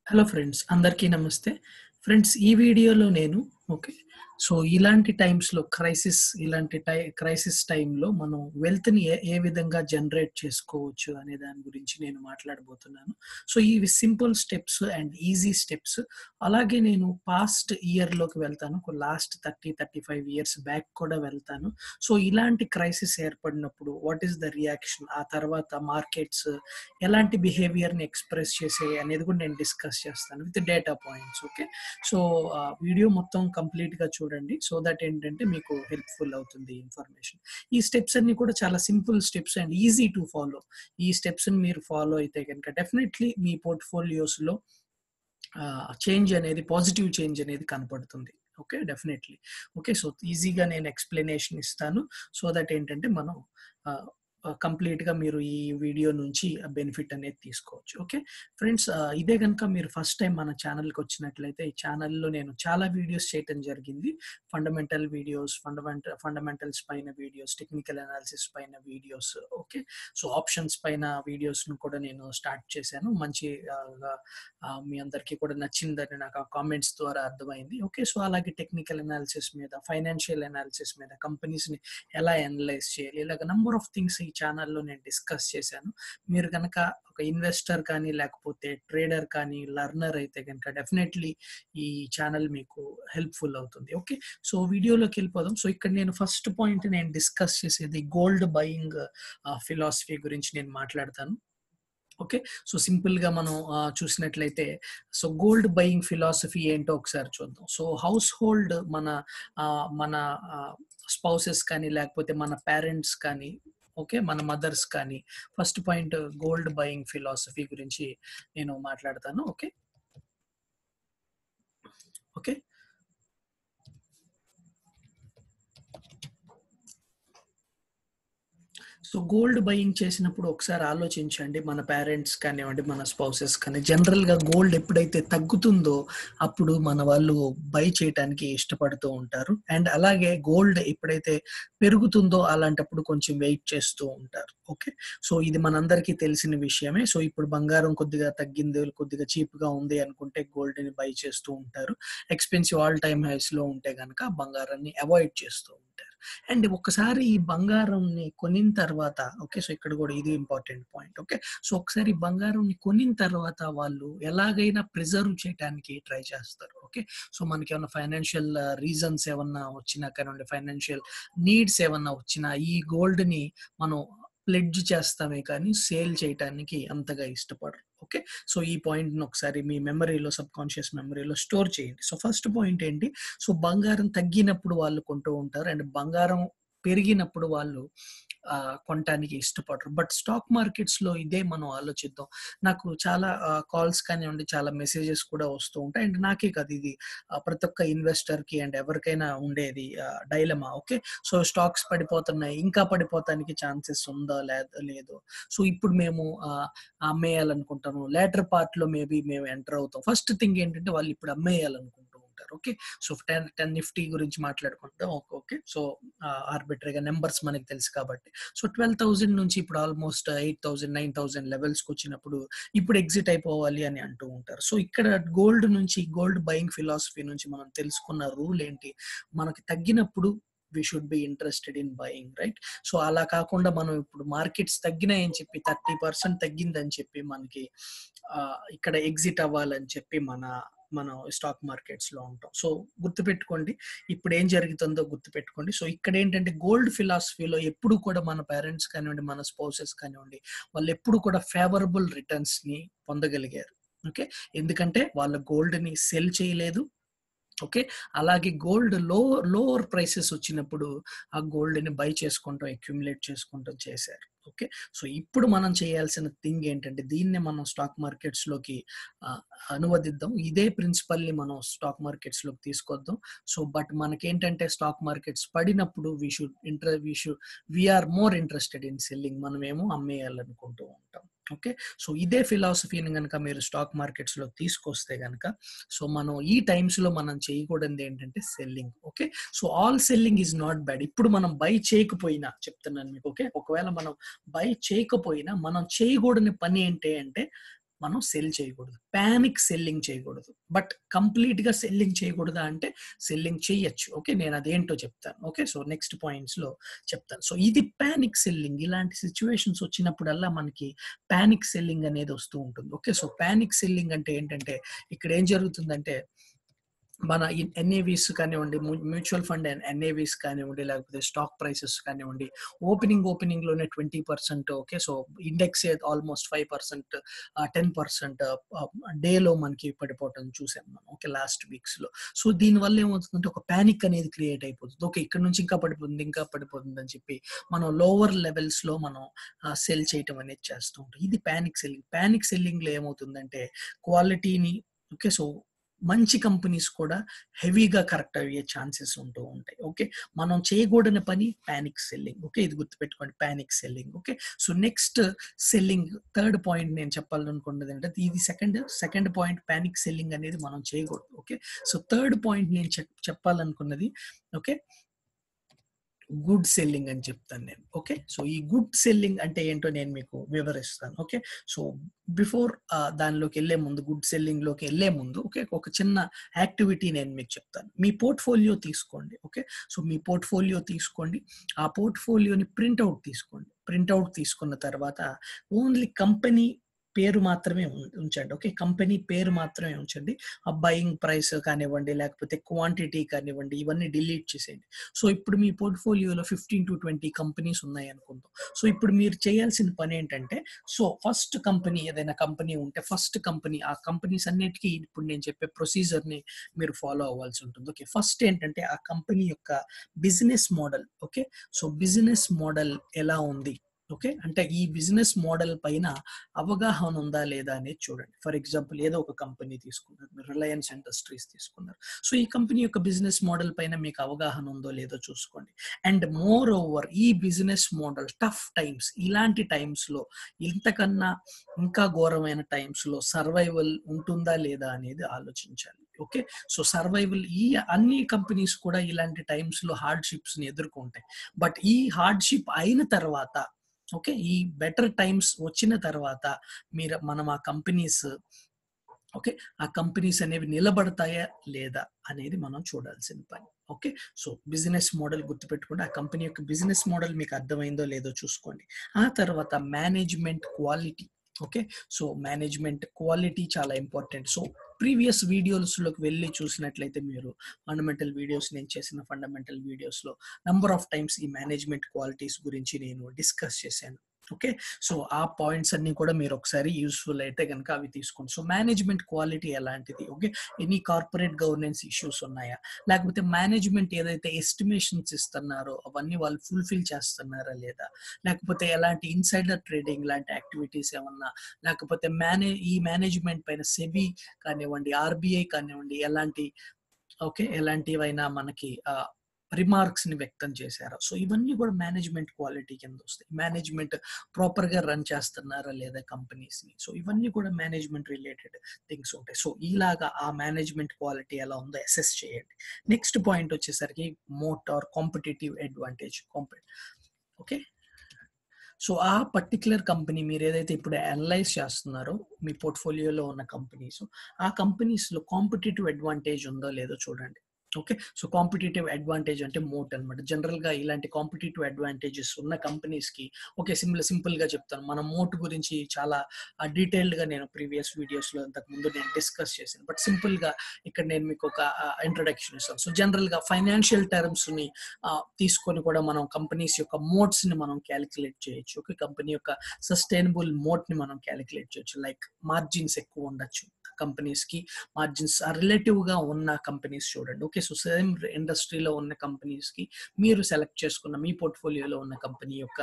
hello friends అందరికీ నమస్తే friends ఈ వీడియోలో నేను ఓకే సో ఇలాంటి టైమ్స్లో క్రైసిస్ ఇలాంటి టై క్రైసిస్ టైంలో మనం వెల్త్ని ఏ ఏ విధంగా జనరేట్ చేసుకోవచ్చు అనే దాని గురించి నేను మాట్లాడబోతున్నాను సో ఇవి simple steps and easy steps అలాగే నేను పాస్ట్ ఇయర్లోకి వెళ్తాను last thirty thirty five years back కూడా వెళ్తాను సో ఇలాంటి క్రైసిస్ ఏర్పడినప్పుడు వాట్ ఈస్ ద రియాక్షన్ ఆ తర్వాత మార్కెట్స్ ఎలాంటి బిహేవియర్ని ఎక్స్ప్రెస్ చేసే అనేది కూడా నేను డిస్కస్ చేస్తాను with data points okay so video మొత్తం కంప్లీట్గా చూడండి సో దట్ ఏంటంటే మీకు హెల్ప్ఫుల్ అవుతుంది ఇన్ఫర్మేషన్ ఈ స్టెప్స్ అన్ని కూడా చాలా simple steps and easy to follow ఈ స్టెప్స్ని మీరు ఫాలో అయితే కనుక డెఫినెట్లీ మీ పోర్ట్ఫోలియోస్లో చేంజ్ అనేది పాజిటివ్ చేంజ్ అనేది కనపడుతుంది ఓకే డెఫినెట్లీ ఓకే సో ఈజీగా నేను ఎక్స్ప్లెనేషన్ ఇస్తాను సో దట్ ఏంటంటే మనం కంప్లీట్గా మీరు ఈ వీడియో నుంచి బెనిఫిట్ అనేది తీసుకోవచ్చు ఓకే ఫ్రెండ్స్ ఇదే కనుక మీరు ఫస్ట్ టైం మన ఛానల్కి వచ్చినట్లయితే ఈ ఛానల్లో నేను చాలా వీడియోస్ చేయటం జరిగింది ఫండమెంటల్ వీడియోస్ ఫండమెంటల్ ఫండమెంటల్స్ పైన వీడియోస్ టెక్నికల్ అనాలిసిస్ పైన వీడియోస్ ఓకే సో ఆప్షన్స్ పైన వీడియోస్ను కూడా నేను స్టార్ట్ చేశాను మంచి మీ అందరికీ కూడా నచ్చిందని నాకు ఆ కామెంట్స్ ద్వారా అర్థమైంది ఓకే సో అలాగే టెక్నికల్ అనాలిసిస్ మీద ఫైనాన్షియల్ అనాలిసిస్ మీద కంపెనీస్ని ఎలా అనలైజ్ చేయాలి ఇలాగ నంబర్ ఆఫ్ థింగ్స్ ఈ ఛానల్లో నేను డిస్కస్ చేశాను మీరు కనుక ఒక ఇన్వెస్టర్ కానీ లేకపోతే ట్రేడర్ కానీ లర్నర్ అయితే కనుక డెఫినెట్లీ ఈ ఛానల్ మీకు హెల్ప్ఫుల్ అవుతుంది ఓకే సో వీడియోలోకి వెళ్ళిపోదాం సో ఇక్కడ నేను ఫస్ట్ పాయింట్ నేను డిస్కస్ చేసేది గోల్డ్ బయింగ్ ఫిలాసఫీ గురించి నేను మాట్లాడతాను ఓకే సో సింపుల్గా మనం చూసినట్లయితే సో గోల్డ్ బయింగ్ ఫిలాసఫీ ఏంటో ఒకసారి చూద్దాం సో హౌస్ హోల్డ్ మన మన స్పౌసెస్ కానీ లేకపోతే మన పేరెంట్స్ కానీ ఓకే మన మదర్స్ కానీ first point gold buying philosophy గురించి నేను మాట్లాడతాను okay okay so gold buying చేసినప్పుడు ఒకసారి ఆలోచించండి మన పేరెంట్స్ కానివ్వండి మన స్పౌసెస్ కానీ జనరల్గా గోల్డ్ ఎప్పుడైతే తగ్గుతుందో అప్పుడు మన వాళ్ళు బై చేయడానికి ఇష్టపడుతూ ఉంటారు అండ్ అలాగే గోల్డ్ ఎప్పుడైతే పెరుగుతుందో అలాంటప్పుడు కొంచెం వెయిట్ చేస్తూ ఉంటారు ఓకే సో ఇది మనందరికీ తెలిసిన విషయమే సో ఇప్పుడు బంగారం కొద్దిగా తగ్గింది కొద్దిగా చీప్గా ఉంది అనుకుంటే గోల్డ్ని బై చేస్తూ ఉంటారు ఎక్స్పెన్సివ్ ఆల్ టైమ్ హైస్లో ఉంటే కనుక బంగారాన్ని అవాయిడ్ చేస్తూ ఉంటారు అండ్ ఒకసారి ఈ బంగారంని కొనిన తర్వాత ఓకే సో ఇక్కడ కూడా ఇది ఇంపార్టెంట్ పాయింట్ ఓకే సో ఒకసారి బంగారంని కొనిన తర్వాత వాళ్ళు ఎలాగైనా ప్రిజర్వ్ చేయడానికి ట్రై చేస్తారు ఓకే సో మనకి ఏమైనా ఫైనాన్షియల్ రీజన్స్ ఏమన్నా వచ్చినా కానివ్వండి ఫైనాన్షియల్ నీడ్స్ ఏమన్నా వచ్చినా ఈ గోల్డ్ని మనం ప్లెడ్జ్ చేస్తామే కానీ సేల్ చేయటానికి అంతగా ఇష్టపడరు ఓకే సో ఈ పాయింట్ని ఒకసారి మీ మెమరీలో సబ్ కాన్షియస్ మెమరీలో స్టోర్ చేయండి సో ఫస్ట్ పాయింట్ ఏంటి సో బంగారం తగ్గినప్పుడు వాళ్ళు కొంటూ ఉంటారు అండ్ బంగారం పెరిగినప్పుడు వాళ్ళు కొనటానికి ఇష్టపడరు బట్ స్టాక్ మార్కెట్స్ లో ఇదే మనం ఆలోచిద్దాం నాకు చాలా కాల్స్ కానివ్వండి చాలా మెసేజెస్ కూడా వస్తూ ఉంటాయి అండ్ నాకే కాదు ఇది ప్రతి ఒక్క ఇన్వెస్టర్ కి అండ్ ఎవరికైనా ఉండేది డైలమా ఓకే సో స్టాక్స్ పడిపోతున్నాయి ఇంకా పడిపోతానికి ఛాన్సెస్ ఉందా లేదా లేదు సో ఇప్పుడు మేము అమ్మేయాలనుకుంటాము లేటర్ పార్ట్ లో మేబీ మేము ఎంటర్ అవుతాం ఫస్ట్ థింగ్ ఏంటంటే వాళ్ళు ఇప్పుడు అమ్మేయాలనుకుంటాం ఉంటారు okay so ten ten Nifty గురించి మాట్లాడుకుంటాం ఓకే సో ఆర్బిటరీగా నెంబర్స్ మనకి తెలుసు కాబట్టి సో ట్వెల్వ్ థౌజండ్ నుంచి ఇప్పుడు almost eight thousand nine thousand లెవెల్స్కి వచ్చినప్పుడు ఇప్పుడు ఎగ్జిట్ అయిపోవాలి అని అంటూ ఉంటారు సో ఇక్కడ గోల్డ్ నుంచి గోల్డ్ బయింగ్ ఫిలాసఫీ నుంచి మనం తెలుసుకున్న రూల్ ఏంటి మనకి తగ్గినప్పుడు we should be interested in buying right so అలా కాకుండా మనం ఇప్పుడు మార్కెట్స్ తగ్గినాయని చెప్పి థర్టీ పర్సెంట్ తగ్గిందని చెప్పి మనకి ఇక్కడ ఎగ్జిట్ అవ్వాలని చెప్పి మన మనం స్టాక్ మార్కెట్స్ లో ఉంటాం సో గుర్తుపెట్టుకోండి ఇప్పుడు ఏం జరుగుతుందో గుర్తుపెట్టుకోండి సో ఇక్కడ ఏంటంటే గోల్డ్ ఫిలాసఫీలో ఎప్పుడు కూడా మన పేరెంట్స్ కానివ్వండి మన స్పౌసెస్ కానివ్వండి వాళ్ళు ఎప్పుడు కూడా ఫేవరబుల్ రిటర్న్స్ ని పొందగలిగారు ఓకే ఎందుకంటే వాళ్ళ గోల్డ్ ని సెల్ చేయలేదు ఓకే అలాగే గోల్డ్ లో లోవర్ ప్రైసెస్ వచ్చినప్పుడు ఆ గోల్డ్ని బై చేసుకుంటాం అక్యుములేట్ చేసుకుంటాం చేశారు ఓకే సో ఇప్పుడు మనం చేయాల్సిన థింగ్ ఏంటంటే దీన్నే మనం స్టాక్ మార్కెట్స్ లోకి అనువదిద్దాం ఇదే ప్రిన్సిపల్ ని మనం స్టాక్ మార్కెట్స్ లోకి తీసుకొద్దాం సో బట్ మనకేంటంటే స్టాక్ మార్కెట్స్ పడినప్పుడు we should inter we should we are more interested in selling మనం ఏమో అమ్మేయాలనుకుంటూ ఉంటాం ఓకే సో ఇదే ఫిలాసఫీని కనుక మీరు స్టాక్ మార్కెట్స్ లో తీసుకొస్తే కనుక సో మనం ఈ టైమ్స్ లో మనం చేయకూడదు ఏంటంటే selling okay so all selling is not bad ఇప్పుడు మనం బై చేయకపోయినా చెప్తున్నాను మీకు ఓకే ఒకవేళ మనం బై చేయకపోయినా మనం చేయకూడని పని ఏంటి అంటే మనం సెల్ చేయకూడదు ప్యానిక్ సెల్లింగ్ చేయకూడదు బట్ కంప్లీట్ గా సెల్లింగ్ చేయకూడదా అంటే సెల్లింగ్ చేయొచ్చు ఓకే నేను అదేంటో చెప్తాను ఓకే సో నెక్స్ట్ పాయింట్స్ లో చెప్తాను సో ఇది ప్యానిక్ సెల్లింగ్ ఇలాంటి సిచ్యువేషన్స్ వచ్చినప్పుడల్లా మనకి ప్యానిక్ సెల్లింగ్ అనేది వస్తూ ఉంటుంది ఓకే సో ప్యానిక్ సెల్లింగ్ అంటే ఏంటంటే ఇక్కడ ఏం జరుగుతుందంటే మన ఎన్ఏవిస్ కానివ్వండి మ్యూచువల్ ఫండ్ ఎన్ఏవిస్ కానివ్వండి లేకపోతే స్టాక్ ప్రైసెస్ కానివ్వండి ఓపెనింగ్ ఓపెనింగ్ లోనే twenty percent okay so index almost five percent ten percent డేలో మనకి పడిపోవటం చూసాం మనం ఓకే లాస్ట్ వీక్స్ లో సో దీని వల్ల ఏమవుతుందంటే ఒక ప్యానిక్ అనేది క్రియేట్ అయిపోతుంది ఓకే ఇక్కడ నుంచి ఇంకా పడిపోతుంది ఇంకా పడిపోతుంది అని చెప్పి మనం లోవర్ లెవెల్స్ లో మనం సెల్ చేయటం అనేది చేస్తూ ఉంటాం ఇది ప్యానిక్ సెల్లింగ్ ప్యానిక్ సెల్లింగ్ లో ఏమవుతుందంటే క్వాలిటీని ఓకే సో మంచి కంపెనీస్ కూడా హెవీగా కరెక్ట్ అయ్యే ఛాన్సెస్ ఉంటూ ఉంటాయి ఓకే మనం చేయకూడని పని ప్యానిక్ సెల్లింగ్ ఓకే ఇది గుర్తుపెట్టుకోండి panic selling okay so next selling third point నేను చెప్పాలనుకున్నది అంటే ఇది second second point panic selling అనేది మనం చేయకూడదు ఓకే సో థర్డ్ పాయింట్ నేను చెప్పాలనుకున్నది ఓకే గుడ్ సెల్లింగ్ అని చెప్తాను నేను ఓకే సో ఈ గుడ్ సెల్లింగ్ అంటే ఏంటో నేను మీకు వివరిస్తాను ఓకే సో బిఫోర్ దానిలోకి వెళ్ళే ముందు గుడ్ సెల్లింగ్ లోకి వెళ్ళే ముందు ఓకే ఒక చిన్న యాక్టివిటీ నేను మీకు చెప్తాను మీ పోర్ట్ఫోలియో తీసుకోండి ఓకే సో మీ పోర్ట్ఫోలియో తీసుకోండి ఆ పోర్ట్ఫోలియోని ప్రింట్అవుట్ తీసుకోండి ప్రింట్అవుట్ తీసుకున్న తర్వాత ఓన్లీ కంపెనీ పేరు మాత్రమే ఉంచండి ఓకే కంపెనీ పేరు మాత్రమే ఉంచండి ఆ బయింగ్ ప్రైస్ కానివ్వండి లేకపోతే క్వాంటిటీ కానివ్వండి ఇవన్నీ డిలీట్ చేసేయండి సో ఇప్పుడు మీ పోర్ట్ఫోలియోలో ఫిఫ్టీన్ టు ట్వంటీ కంపెనీస్ ఉన్నాయి అనుకుందాం సో ఇప్పుడు మీరు చేయాల్సిన పని ఏంటంటే సో ఫస్ట్ కంపెనీ ఏదైనా కంపెనీ ఉంటే ఫస్ట్ కంపెనీ ఆ కంపెనీస్ అన్నిటికీ ఇప్పుడు నేను చెప్పే ప్రొసీజర్ ని మీరు ఫాలో అవ్వాల్సి ఉంటుంది ఓకే ఫస్ట్ ఏంటంటే ఆ కంపెనీ యొక్క business model okay so business model ఎలా ఉంది ఓకే అంటే ఈ బిజినెస్ మోడల్ పైన అవగాహన ఉందా లేదా అనేది చూడండి ఫర్ ఎగ్జాంపుల్ ఏదో ఒక కంపెనీ తీసుకున్నారు మీరు రిలయన్స్ ఇండస్ట్రీస్ తీసుకున్నారు సో ఈ కంపెనీ యొక్క బిజినెస్ మోడల్ పైన మీకు అవగాహన ఉందో లేదో చూసుకోండి అండ్ మోర్ ఓవర్ ఈ బిజినెస్ మోడల్ టఫ్ టైమ్స్ ఇలాంటి టైమ్స్ లో ఇంతకన్నా ఇంకా ఘోరమైన టైమ్స్ లో సర్వైవల్ ఉంటుందా లేదా అనేది ఆలోచించాలి ఓకే సో సర్వైవల్ ఈ అన్ని కంపెనీస్ కూడా ఇలాంటి టైమ్స్ లో హార్డ్షిప్స్ ని ఎదుర్కొంటాయి బట్ ఈ హార్డ్షిప్ అయిన తర్వాత ఓకే ఈ బెటర్ టైమ్స్ వచ్చిన తర్వాత మీరు మనం ఆ కంపెనీస్ ఓకే ఆ కంపెనీస్ అనేవి నిలబడతాయా లేదా అనేది మనం చూడాల్సిన పని ఓకే సో బిజినెస్ మోడల్ గుర్తుపెట్టుకోండి ఆ కంపెనీ యొక్క బిజినెస్ మోడల్ మీకు అర్థమైందో లేదో చూసుకోండి ఆ తర్వాత management quality okay so management quality చాలా ఇంపార్టెంట్ సో ప్రీవియస్ వీడియోస్లోకి వెళ్ళి చూసినట్లయితే మీరు ఫండమెంటల్ వీడియోస్ నేను చేసిన ఫండమెంటల్ వీడియోస్లో నంబర్ ఆఫ్ టైమ్స్ ఈ మేనేజ్మెంట్ క్వాలిటీస్ గురించి నేను డిస్కస్ చేశాను ఓకే సో ఆ పాయింట్స్ అన్ని కూడా మీరు ఒకసారి యూస్ఫుల్ అయితే కనుక అవి తీసుకోండి సో మేనేజ్మెంట్ క్వాలిటీ ఎలాంటిది okay any corporate governance issues ఉన్నాయా లేకపోతే మేనేజ్మెంట్ ఏదైతే ఎస్టిమేషన్స్ ఇస్తున్నారో అవన్నీ వాళ్ళు ఫుల్ఫిల్ చేస్తున్నారా లేదా లేకపోతే ఎలాంటి ఇన్సైడర్ ట్రేడింగ్ లాంటి యాక్టివిటీస్ ఏమన్నా లేకపోతే మేనే ఈ మేనేజ్మెంట్ పైన సెబీ కానివ్వండి ఆర్బీఐ కానివ్వండి ఎలాంటి ఓకే ఎలాంటివైనా మనకి రిమార్క్స్ ని వ్యక్తం చేశారు సో ఇవన్నీ కూడా మేనేజ్మెంట్ క్వాలిటీ కింద వస్తాయి మేనేజ్మెంట్ ప్రాపర్ గా రన్ చేస్తున్నారా లేదా కంపెనీస్ ని సో ఇవన్నీ కూడా మేనేజ్మెంట్ రిలేటెడ్ థింగ్స్ ఉంటాయి సో ఇలాగా ఆ మేనేజ్మెంట్ క్వాలిటీ ఎలా ఉందో అసెస్ చేయండి నెక్స్ట్ పాయింట్ వచ్చేసరికి moat or competitive advantage okay so ఆ పర్టికులర్ కంపెనీ మీరు ఏదైతే ఇప్పుడు అనలైజ్ చేస్తున్నారో మీ పోర్ట్ఫోలియోలో ఉన్న కంపెనీస్ ఆ కంపెనీస్లో కాంపిటేటివ్ అడ్వాంటేజ్ ఉందో లేదో చూడండి ఓకే సో కాంపిటేటివ్ అడ్వాంటేజ్ అంటే మోట్ అనమాట జనరల్ గా ఇలాంటి కాంపిటేటివ్ అడ్వాంటేజెస్ ఉన్న కంపెనీస్ కి ఓకే సింపుల్ సింపుల్ గా చెప్తాను మన మోట్ గురించి చాలా డీటెయిల్డ్ గా నేను ప్రీవియస్ వీడియోస్ లో ఇంతకు ముందు నేను డిస్కస్ చేశాను బట్ సింపుల్ గా ఇక్కడ నేను మీకు ఒక ఇంట్రొడక్షన్ ఇస్తాను సో జనరల్ గా ఫైనాన్షియల్ టర్మ్స్ ని తీసుకొని కూడా మనం కంపెనీస్ యొక్క మోట్స్ ని మనం క్యాలిక్యులేట్ చేయొచ్చు ఓకే కంపెనీ యొక్క సస్టైనబుల్ మోట్ ని మనం క్యాలిక్యులేట్ చేయొచ్చు లైక్ మార్జిన్స్ ఎక్కువ ఉండొచ్చు కంపెనీస్ కి మార్జిన్స్ రిలేటివ్ గా ఉన్న కంపెనీస్ చూడండి ఓకే సో సేమ్ ఇండస్ట్రీలో ఉన్న కంపెనీస్ కి మీరు సెలెక్ట్ చేసుకున్న మీ పోర్ట్ఫోలియోలో ఉన్న కంపెనీ యొక్క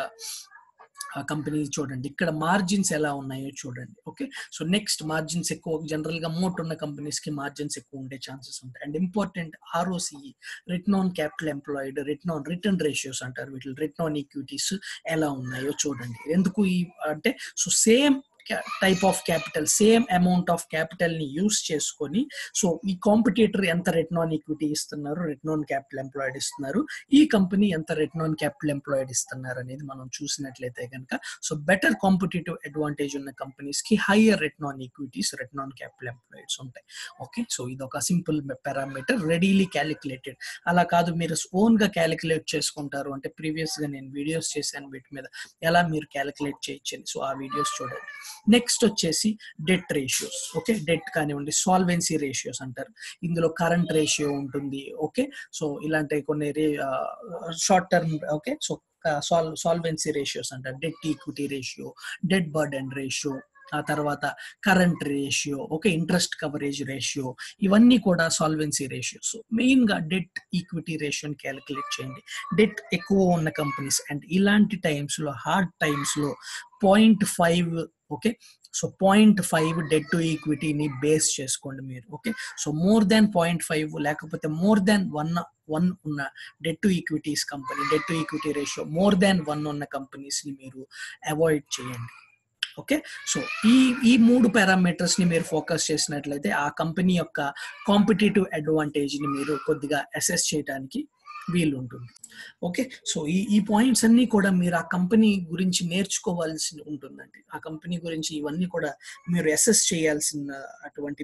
కంపెనీ చూడండి ఇక్కడ మార్జిన్స్ ఎలా ఉన్నాయో చూడండి ఓకే సో నెక్స్ట్ మార్జిన్స్ ఎక్కువ జనరల్ గా మోట్ ఉన్న కంపెనీస్ కి మార్జిన్స్ ఎక్కువ ఉండే ఛాన్సెస్ ఉంటాయి and important ROCE return on capital employed return on return ratios అంటారు వీటిలో రిటర్న్ ఆన్ ఈక్విటీస్ ఎలా ఉన్నాయో చూడండి ఎందుకు ఈ అంటే so same type of capital same amount of capital ని యూస్ చేసుకొని సో ఈ కాంపిటేటర్ ఎంత రిటర్న్ ఆన్ ఈక్విటీ ఇస్తున్నారు రిటర్న్ ఆన్ క్యాపిటల్ ఎంప్లాయిడ్ ఇస్తున్నారు ఈ కంపెనీ ఎంత రిటర్న్ ఆన్ క్యాపిటల్ ఎంప్లాయిడ్ ఇస్తున్నారు అనేది మనం చూసినట్లయితే కనుక సో బెటర్ కాంపిటేటివ్ అడ్వాంటేజ్ ఉన్న కంపెనీస్ కి higher return on equities return on capital employeds ఉంటాయి ఓకే సో ఇది ఒక సింపుల్ పారామీటర్ రెడీలీ క్యాలిక్యులేటెడ్ అలా కాదు మీరు ఓన్ గా క్యాలిక్యులేట్ చేసుకుంటారు అంటే ప్రీవియస్ గా నేను వీడియోస్ చేశాను వీటి మీద ఎలా మీరు క్యాలిక్యులేట్ చేయొచ్చని సో ఆ వీడియోస్ చూడండి నెక్స్ట్ వచ్చేసి డెట్ రేషియోస్ ఓకే డెట్ కానివ్వండి సాల్వెన్సీ రేషియోస్ అంటారు ఇందులో కరెంట్ రేషియో ఉంటుంది ఓకే సో ఇలాంటి కొన్ని short term okay so sol solvency ratios అంటారు debt equity ratio debt burden ratio ఆ తర్వాత current ratio okay interest coverage ratio ఇవన్నీ కూడా సాల్వెన్సీ రేషియోస్ మెయిన్ గా డెట్ ఈక్విటీ రేషియోని క్యాలిక్యులేట్ చేయండి డెట్ ఎక్కువ ఉన్న కంపెనీస్ అండ్ ఇలాంటి టైమ్స్ లో హార్డ్ టైమ్స్ లో point five okay so point five debt to ఈక్విటీని బేస్ చేసుకోండి మీరు ఓకే so more than point five లేకపోతే మోర్ దాన్ వన్ వన్ ఉన్న debt to equities company debt to equity ratio more than one ఉన్న companies ని మీరు అవాయిడ్ చేయండి ఓకే సో ఈ ఈ మూడు పారామీటర్స్ ని మీరు ఫోకస్ చేసినట్లయితే ఆ కంపెనీ యొక్క కాంపిటేటివ్ అడ్వాంటేజ్ ని మీరు కొద్దిగా అసెస్ చేయడానికి వీలు ఉంటుంది ఓకే సో ఈ ఈ పాయింట్స్ అన్ని కూడా మీరు ఆ కంపెనీ గురించి నేర్చుకోవాల్సి ఉంటుందండి ఆ కంపెనీ గురించి ఇవన్నీ కూడా మీరు అసెస్ చేయాల్సిన అటువంటి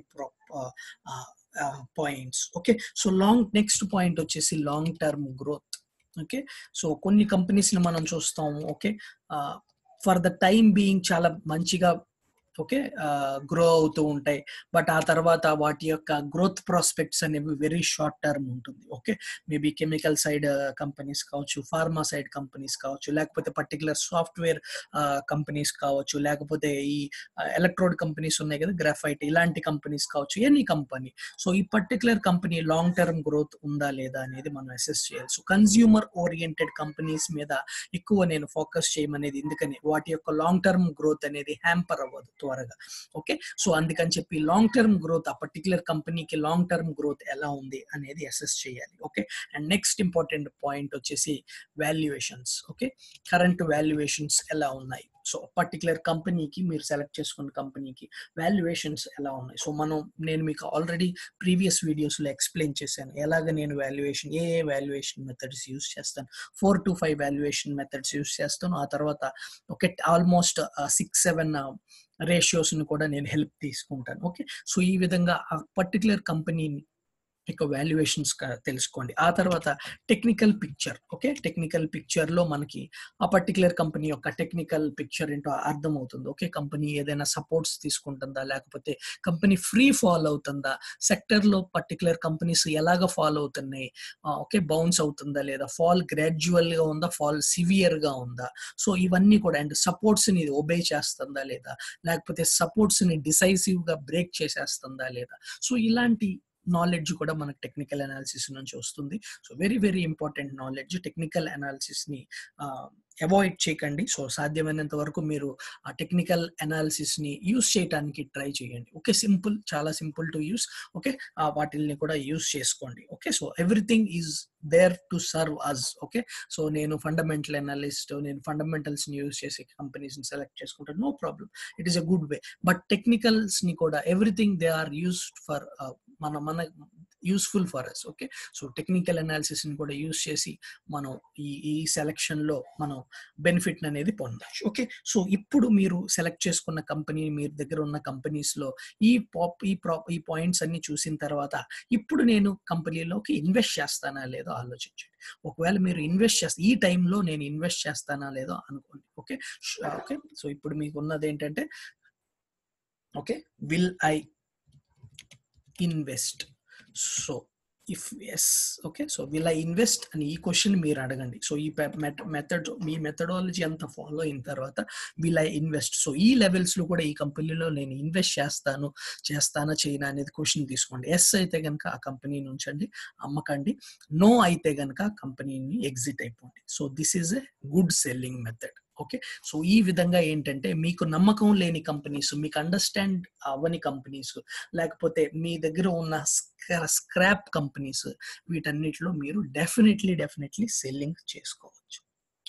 points okay so long next point వచ్చేసి long term growth okay so కొన్ని కంపెనీస్ ని మనం చూస్తాము okay for the time being చాలా మంచిగా ఓకే గ్రో అవుతూ ఉంటాయి బట్ ఆ తర్వాత వాటి యొక్క గ్రోత్ ప్రాస్పెక్ట్స్ అనేవి వెరీ షార్ట్ టర్మ్ ఉంటుంది okay maybe chemical side companies కావచ్చు ఫార్మా సైడ్ కంపెనీస్ కావచ్చు లేకపోతే పర్టికులర్ సాఫ్ట్వేర్ కంపెనీస్ కావచ్చు లేకపోతే ఈ ఎలక్ట్రోడ్ కంపెనీస్ ఉన్నాయి కదా గ్రాఫైట్ ఇలాంటి కంపెనీస్ కావచ్చు ఎనీ కంపెనీ సో ఈ particular company long term growth ఉందా లేదా అనేది మనం అసెస్ చేయాలి సో కన్స్యూమర్ ఓరియంటెడ్ కంపెనీస్ మీద ఎక్కువ నేను ఫోకస్ చేయమనేది ఎందుకని వాటి యొక్క లాంగ్ టర్మ్ గ్రోత్ అనేది హ్యాంపర్ అవ్వదు త్వరగా ఓకే సో అందుకని చెప్పి లాంగ్ టర్మ్ గ్రోత్ ఆ పర్టికులర్ కంపెనీకి లాంగ్ టర్మ్ గ్రోత్ ఎలా ఉంది అనేది అసెస్ చేయాలి okay and next important point వచ్చేసి వాల్యుయేషన్స్ ఓకే కరెంట్ వాల్యుయేషన్స్ ఎలా ఉన్నాయి సో పర్టికులర్ కంపెనీకి మీరు సెలెక్ట్ చేసుకున్న కంపెనీకి వాల్యుయేషన్స్ ఎలా ఉన్నాయి సో మనం నేను మీకు ఆల్రెడీ ప్రీవియస్ వీడియోస్లో ఎక్స్ప్లెయిన్ చేశాను ఎలాగ నేను వాల్యుయేషన్ ఏ ఏ వాల్యుయేషన్ మెథడ్స్ యూస్ చేస్తాను four to five valuation methods use చేస్తాను ఆ తర్వాత ఒక ఆల్మోస్ట్ సిక్స్ సెవెన్ రేషియోస్ని కూడా నేను హెల్ప్ తీసుకుంటాను ఓకే సో ఈ విధంగా ఆ పర్టికులర్ కంపెనీని యొక్క వాల్యుయేషన్స్ తెలుసుకోండి ఆ తర్వాత technical picture okay technical picture లో మనకి ఆ పర్టికులర్ కంపెనీ యొక్క టెక్నికల్ పిక్చర్ ఏంటో అర్థం అవుతుంది ఓకే కంపెనీ ఏదైనా సపోర్ట్స్ తీసుకుంటుందా లేకపోతే కంపెనీ ఫ్రీ ఫాల్ అవుతుందా సెక్టర్ లో పర్టికులర్ కంపెనీస్ ఎలాగ ఫాల్ అవుతున్నాయి ఓకే బౌన్స్ అవుతుందా లేదా ఫాల్ గ్రాడ్యువల్ గా ఉందా ఫాల్ సివియర్ గా ఉందా సో ఇవన్నీ కూడా అండ్ సపోర్ట్స్ ని ఒబే చేస్తుందా లేదా లేకపోతే సపోర్ట్స్ ని డిసైసివ్ గా బ్రేక్ చేసేస్తుందా లేదా సో ఇలాంటి నాలెడ్జ్ కూడా మనకు టెక్నికల్ అనాలిసిస్ నుంచి వస్తుంది so very very important knowledge technical analysis ని అవాయిడ్ చేయకండి సో సాధ్యమైనంత వరకు మీరు ఆ టెక్నికల్ అనాలిసిస్ ని యూస్ చేయడానికి ట్రై చేయండి ఓకే సింపుల్ చాలా సింపుల్ టు యూస్ ఓకే వాటిల్ని కూడా యూస్ చేసుకోండి okay so everything is there to serve us okay so నేను ఫండమెంటల్ అనాలిస్ట్ నేను ఫండమెంటల్స్ ని యూస్ చేసి కంపెనీస్ ని సెలెక్ట్ చేసుకుంటాను no problem it is a good way but technicals ని కూడా everything they are used for మన మన useful for us okay so technical analysis ని కూడా యూస్ చేసి మనం ఈ ఈ సెలెక్షన్ లో మనం బెనిఫిట్ అనేది పొందొచ్చు ఓకే సో ఇప్పుడు మీరు సెలెక్ట్ చేసుకున్న కంపెనీ మీ దగ్గర ఉన్న కంపెనీస్ లో ఈ పాప్ ఈ ప్రా ఈ పాయింట్స్ అన్ని చూసిన తర్వాత ఇప్పుడు నేను కంపెనీలోకి ఇన్వెస్ట్ చేస్తానా లేదో ఆలోచించండి ఒకవేళ మీరు ఇన్వెస్ట్ చేస్తే ఈ టైంలో నేను ఇన్వెస్ట్ చేస్తానా లేదో అనుకోండి ఓకే ఓకే సో ఇప్పుడు మీకు ఉన్నది ఏంటంటే okay will I invest so if yes okay so will I invest అని ఈ క్వశ్చన్ మీరు అడగండి సో ఈ మెథడ్ మీ మెథడాలజీ అంతా ఫాలో అయిన తర్వాత విల్ ఐ ఇన్వెస్ట్ సో ఈ లెవెల్స్ లో కూడా ఈ కంపెనీలో నేను ఇన్వెస్ట్ చేస్తాను చేస్తానా చేయనా అనేది క్వశ్చన్ తీసుకోండి ఎస్ అయితే కనుక ఆ కంపెనీని ఉంచండి అమ్మకండి నో అయితే కనుక కంపెనీని ఎగ్జిట్ అయిపోండి so this is a good selling method okay so ఈ విధంగా ఏంటంటే మీకు నమ్మకం లేని కంపెనీస్ మీకు అండర్స్టాండ్ అవ్వని కంపెనీస్ లేకపోతే మీ దగ్గర ఉన్న స్క్రాప్ కంపెనీస్ వీటన్నిటిలో మీరు డెఫినెట్లీ డెఫినెట్లీ సెల్లింగ్ చేసుకోవచ్చు